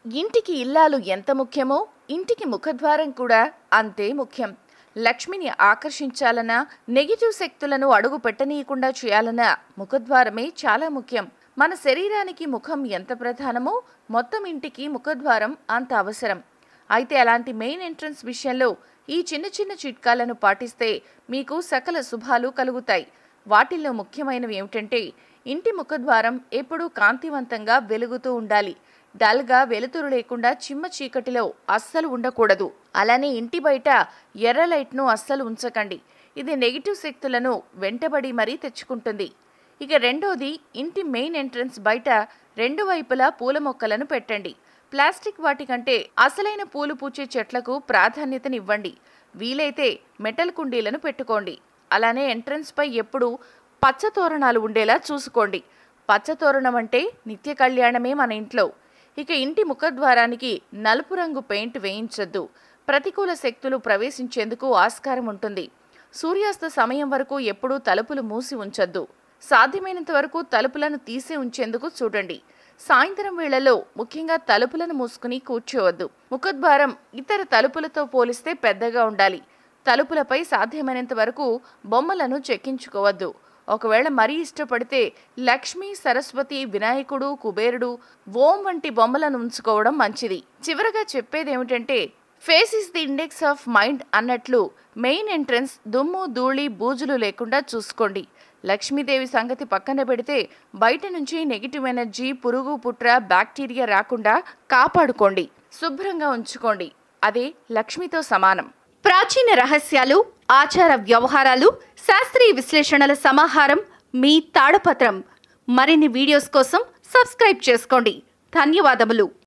ఇంటికి ఇల్లాలు ఎంత ముఖ్యమో ఇంటికి ముఖద్వారం కూడా అంతే ముఖ్యం లక్ష్మిని ఆకర్షించాలన్నా నెగిటివ్ శక్తులను అడుగు పెట్టనీయకుండా చేయాలన్నా ముఖద్వారమే చాలా ముఖ్యం మన శరీరానికి ముఖం ఎంత ప్రధానమో మొత్తం ఇంటికి ముఖద్వారం అంత అవసరం అయితే అలాంటి మెయిన్ ఎంట్రన్స్ విషయంలో ఈ చిన్న చిన్న చిట్కాలను పాటిస్తే మీకు సకల శుభాలు కలుగుతాయి వాటిల్లో ముఖ్యమైనవి ఏమిటంటే ఇంటి ముఖద్వారం ఎప్పుడూ కాంతివంతంగా వెలుగుతూ ఉండాలి డల్గా వెలుతురు లేకుండా చిమ్మ చీకటిలో అస్సలు ఉండకూడదు అలానే ఇంటి బయట ఎర్ర లైట్ను అస్సలు ఉంచకండి ఇది నెగిటివ్ శక్తులను వెంటబడి మరీ తెచ్చుకుంటుంది ఇక రెండోది ఇంటి మెయిన్ ఎంట్రన్స్ బయట రెండు వైపులా పూల మొక్కలను పెట్టండి ప్లాస్టిక్ వాటికంటే అసలైన పూలు పూచే చెట్లకు ప్రాధాన్యతనివ్వండి వీలైతే మెటల్ కుండీలను పెట్టుకోండి అలానే ఎంట్రన్స్ పై ఎప్పుడూ పచ్చ తోరణాలు ఉండేలా చూసుకోండి పచ్చ తోరణం అంటే నిత్య కళ్యాణమే మన ఇంట్లో ఇక ఇంటి ముఖద్వారానికి నలుపు రంగు పెయింట్ వేయించొద్దు ప్రతికూల శక్తులు ప్రవేశించేందుకు ఆస్కారం ఉంటుంది సూర్యాస్త సమయం వరకు ఎప్పుడూ తలుపులు మూసి ఉంచొద్దు సాధ్యమైనంత వరకు తలుపులను తీసి ఉంచేందుకు చూడండి సాయంత్రం వేళల్లో ముఖ్యంగా తలుపులను మూసుకుని కూర్చోవద్దు ముఖద్వారం ఇతర తలుపులతో పోలిస్తే పెద్దగా ఉండాలి తలుపులపై సాధ్యమైనంత వరకు బొమ్మలను చెక్కించుకోవద్దు ఒకవేళ మరీ ఇష్టపడితే లక్ష్మి సరస్వతి వినాయకుడు కుబేరుడు ఓం వంటి బొమ్మలను ఉంచుకోవడం మంచిది చివరగా చెప్పేది ఏమిటంటే face is the index of mind అన్నట్లు మెయిన్ ఎంట్రన్స్ దుమ్ము ధూళి బూజులు లేకుండా చూసుకోండి లక్ష్మీదేవి సంగతి పక్కన పెడితే బయట నుంచి నెగిటివ్ ఎనర్జీ పురుగు పుట్ర బ్యాక్టీరియా రాకుండా కాపాడుకోండి శుభ్రంగా ఉంచుకోండి అదే లక్ష్మితో సమానం ప్రాచీన రహస్యాలు ఆచార వ్యవహారాలు శాస్త్రీయ విశ్లేషణల సమాహారం మీ తాడపత్రం మరిన్ని వీడియోస్ కోసం సబ్స్క్రైబ్ చేసుకోండి ధన్యవాదములు